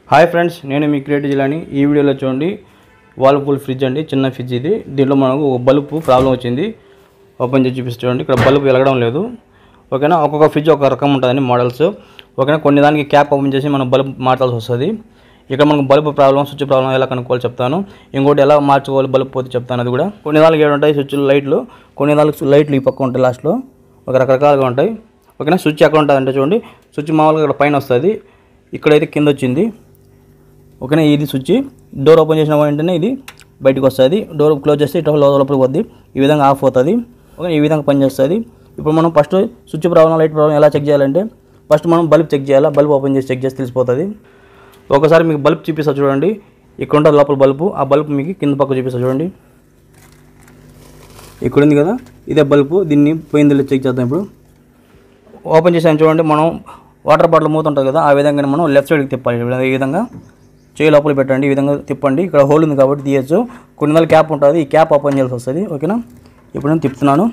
hi friends నేను మీ creative జిల్లాని ఈ వీడియోలో చూడండి వాల్పూల్ ఫ్రిడ్జ్ అండి చిన్న ఫ్రిడ్జ్ ఇది దీంట్లో మనకు ఒక బల్బు ప్రాబ్లం వచ్చింది ఓపెన్ చేసి చూపిస్తే చూడండి ఇక్కడ బల్బు వెలగడం లేదు ఓకేనా ఒక్కొక్క ఫ్రిడ్జ్ ఒక రకం ఉంటుందండి మోడల్స్ ఓకేనా కొన్ని దానికి క్యాప్ ఓపెన్ చేసి మనం బల్బ్ మార్చాల్సి వస్తుంది ఇక్కడ మనకు బల్బ్ ప్రాబ్లం స్విచ్ ప్రాబ్లం ఎలా కనుక్కోవాలి చెప్తాను ఇంకోటి ఎలా మార్చుకోవాలి బల్బ్ పోతే చెప్తాను అది కూడా కొన్ని దానికి ఏడు ఉంటాయి స్విచ్లు లైట్లు కొన్ని దానికి లైట్లు ఈ పక్క ఉంటాయి లాస్ట్లో ఒక రకరకాలుగా ఉంటాయి ఓకేనా స్విచ్ ఎక్కడ ఉంటుంది అంటే చూడండి స్విచ్ మామూలుగా ఇక్కడ పైన వస్తుంది ఇక్కడైతే కింద వచ్చింది ఓకేనా ఇది స్విచ్ డోర్ ఓపెన్ చేసిన వెంటనే ఇది బయటకు వస్తుంది డోర్ క్లోజ్ చేస్తే ఇట్లా లోపలికి పోద్ది ఈ విధంగా ఆఫ్ అవుతుంది ఓకే ఈ విధంగా పనిచేస్తుంది ఇప్పుడు మనం first switch problem light problem ఎలా చెక్ చేయాలంటే ఫస్ట్ మనం బల్బ్ చెక్ చేయాలా బల్బ్ ఓపెన్ చేసి చెక్ చేసి తెలిసిపోతుంది ఒకసారి మీకు బల్బ్ చూపిస్తా చూడండి ఇక్కడ ఉంటుంది లోపల బల్బు ఆ బల్బ్ మీకు కింద పక్క చూపిస్తా చూడండి ఇక్కడ ఉంది కదా ఇదే బల్బు దీన్ని పోయింది చెక్ చేద్దాం ఇప్పుడు ఓపెన్ చేసాను చూడండి మనం వాటర్ బాటిల్ మూత ఉంటుంది కదా ఆ విధంగా మనం లెఫ్ట్ సైడ్కి తిప్పాలి ఈ విధంగా- ఈ విధంగా చేయి లోపల పెట్టండి ఈ విధంగా తిప్పండి ఇక్కడ హోల్ ఉంది కాబట్టి తీయచ్చు కొన్ని నెలలు క్యాప్ ఉంటుంది ఈ క్యాప్ ఓపెన్ చేయాల్సి వస్తుంది ఓకేనా ఇప్పుడు నేను తిప్పుతున్నాను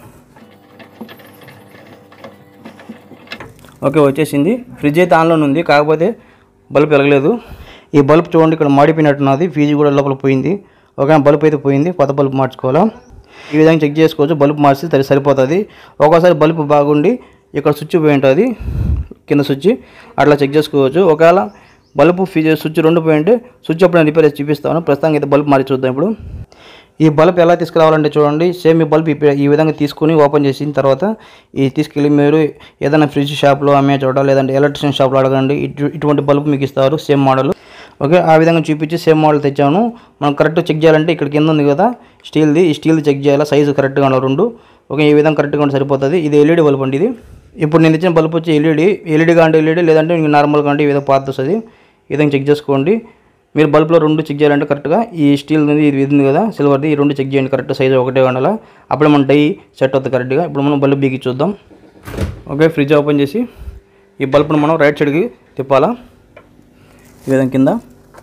ఓకే వచ్చేసింది ఫ్రిడ్జ్ అయితే ఆన్లోనే ఉంది కాకపోతే బల్బ్ వెలగలేదు ఈ బల్బ్ చూడండి ఇక్కడ మాడిపోయినట్టున్నది ఫీజు కూడా లోపల పోయింది ఓకే బల్బ్ అయితే పోయింది కొత్త బల్బ్ మార్చుకోవాలా ఈ విధంగా చెక్ చేసుకోవచ్చు బల్బ్ మార్చి సరి సరిపోతుంది ఒక్కోసారి బల్బ్ బాగుండి ఇక్కడ స్విచ్ పోయి ఉంటుంది కింద స్విచ్ అట్లా చెక్ చేసుకోవచ్చు ఒకవేళ బల్బు ఫీజు స్విచ్ రెండు పోయి ఉంటే స్విచ్ అప్పుడు నేను రిపేర్ చేసి చూపిస్తాను ప్రస్తుతానికి అయితే బల్బ్ మార్చి చూద్దాం ఇప్పుడు ఈ బల్బ్ ఎలా తీసుకురావాలంటే చూడండి సేమ్ ఈ బల్బ్ ఇప్ప- ఈ విధంగా తీసుకుని ఓపెన్ చేసిన తర్వాత ఈ తీసుకెళ్ళి మీరు ఏదైనా ఫ్రిడ్జ్ షాప్లో అమ్మే చోట లేదంటే ఎలక్ట్రిషియన్ షాప్లో అడగండి ఇటు ఇటువంటి బల్బ్ మీకు ఇస్తారు సేమ్ మోడల్ ఓకే ఆ విధంగా చూపించి సేమ్ మోడల్ తెచ్చాను మనం కరెక్ట్ చెక్ చేయాలంటే ఇక్కడ కింద ఉంది కదా స్టీల్ది ఈ స్టీల్ది చెక్ చేయాలి సైజు కరెక్ట్గా ఉండాలి రెండు ఓకే ఈ విధంగా కరెక్ట్గా ఉంటే సరిపోతుంది ఇది ఎల్ఈడి బల్బ్ అండి ఇది ఇప్పుడు నేను ఇచ్చిన బల్బ్ వచ్చి ఎల్ఈడి ఎల్ఈడిగా అంటే ఎల్ఈడి లేదంటే ఇంక నార్మల్గా అంటే ఈ విధంగా పాత వస్తుంది ఈ విధంగా చెక్ చేసుకోండి మీరు బల్బ్లో రెండు చెక్ చేయాలంటే కరెక్ట్గా ఈ స్టీల్ ఉంది ఇది ఇది ఉంది కదా సిల్వర్ది ఈ రెండు చెక్ చేయండి కరెక్ట్ సైజు ఒకటే ఉండాలా అప్పుడే మన డై సెట్ అవుతుంది కరెక్ట్గా ఇప్పుడు మనం బల్బ్ బీకి చూద్దాం ఓకే ఫ్రిడ్జ్ ఓపెన్ చేసి ఈ బల్బ్ను మనం రైట్ సైడ్కి తిప్పాలా ఈ విధంగా కింద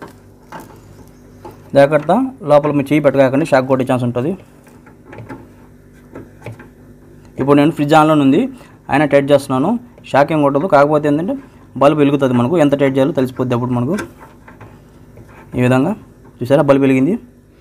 జాగ్రత్త లోపల మీరు చేయి పెట్టగాకండి షాక్ కొట్టే ఛాన్స్ ఉంటుంది ఇప్పుడు నేను ఫ్రిడ్జ్ ఆన్లో ఉంది ఆయన టైట్ చేస్తున్నాను షాక్ ఏం కొట్టదు కాకపోతే ఏంటంటే బల్బ్ వెలుగుతుంది మనకు ఎంత టైట్ చేయాలో తెలిసిపోద్ది అప్పుడు మనకు ఈ విధంగా చూసారా బల్బ్ వెలిగింది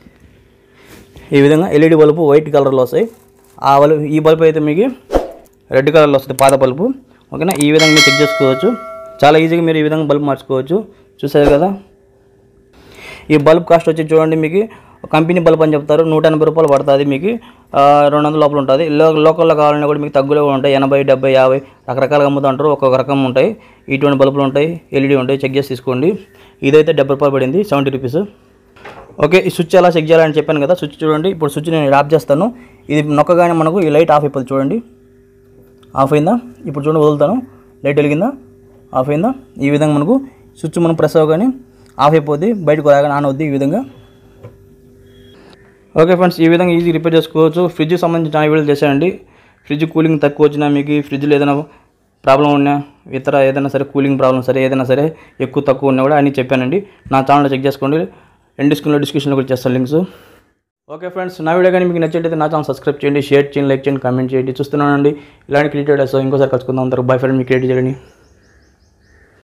ఈ విధంగా ఎల్ఈడి బల్బు వైట్ కలర్లో వస్తాయి ఆ బల్బు ఈ బల్బు అయితే మీకు రెడ్ కలర్లో వస్తుంది పాత బల్బు ఓకేనా ఈ విధంగా మీరు చెక్ చేసుకోవచ్చు చాలా ఈజీగా మీరు ఈ విధంగా బల్బ్ మార్చుకోవచ్చు చూసారు కదా ఈ బల్బ్ కాస్ట్ వచ్చి చూడండి మీకు కంపెనీ బల్బ్ అని చెప్తారు నూట ఎనభై రూపాయలు పడుతుంది మీకు ఆ, రెండు వందల లోపల ఉంటుంది లో లోకల్లో కావాలన్నా కూడా మీకు తగ్గులో కూడా ఉంటాయి ఎనభై డెబ్బై యాభై రకరకాలుగా అమ్ముతుంటారు ఒక్కొక్క రకం ఉంటాయి ఇటువంటి బల్బులు ఉంటాయి ఎల్ఈడి ఉంటాయి చెక్ చేసి తీసుకోండి ఇదైతే డెబ్బై రూపాయలు పడింది సెవెంటీ రూపీస్ ఓకే ఈ స్విచ్ ఎలా చెక్ చేయాలని చెప్పాను కదా స్విచ్ చూడండి ఇప్పుడు స్విచ్ నేను ఆఫ్ చేస్తాను ఇది నొక్కగానే మనకు ఈ లైట్ ఆఫ్ అయిపోతుంది చూడండి ఆఫ్ అయిందా ఇప్పుడు చూడండి వదులుతాను లైట్ వెలిగిందా ఆఫ్ అయిందా ఈ విధంగా మనకు స్విచ్ మనం ప్రెస్ అవ్వగానే ఆఫ్ అయిపోద్ది బయటకు రాగానే ఆన్ అవుద్ది ఈ విధంగా ఓకే ఫ్రెండ్స్ ఈ విధంగా ఈజీ రిపేర్ చేసుకోవచ్చు ఫ్రిడ్జ్ సంబంధించి చాలా వీడియోలు చేశానండి ఫ్రిడ్జ్ కూలింగ్ తక్కువ వచ్చినా మీకు ఫ్రిడ్జ్లో ఏదైనా ప్రాబ్లం ఉన్నా ఇతర ఏదైనా సరే కూలింగ్ ప్రాబ్లం సరే ఏదైనా సరే ఎక్కువ తక్కువ ఉన్నా కూడా అన్నీ చెప్పానండి నా ఛానల్లో చెక్ చేసుకోండి ఎండ్ డిస్క్రిప్షన్లో డిస్క్రిప్షన్లో కూడా చేస్తాను లింక్స్ ఓకే ఫ్రెండ్స్ నా వీడియో కానీ మీకు నచ్చినట్టయితే నా ఛానల్ సబ్స్క్రైబ్ చేయండి షేర్ చేయండి లైక్ చేయండి కామెంట్ చేయండి చూస్తున్నానండి ఇలాంటి క్రియేట్ ఇంకోసారి కలుసుకుందాం అందరూ బై ఫ్రెండ్ మీ క్రియేట్ చేయండి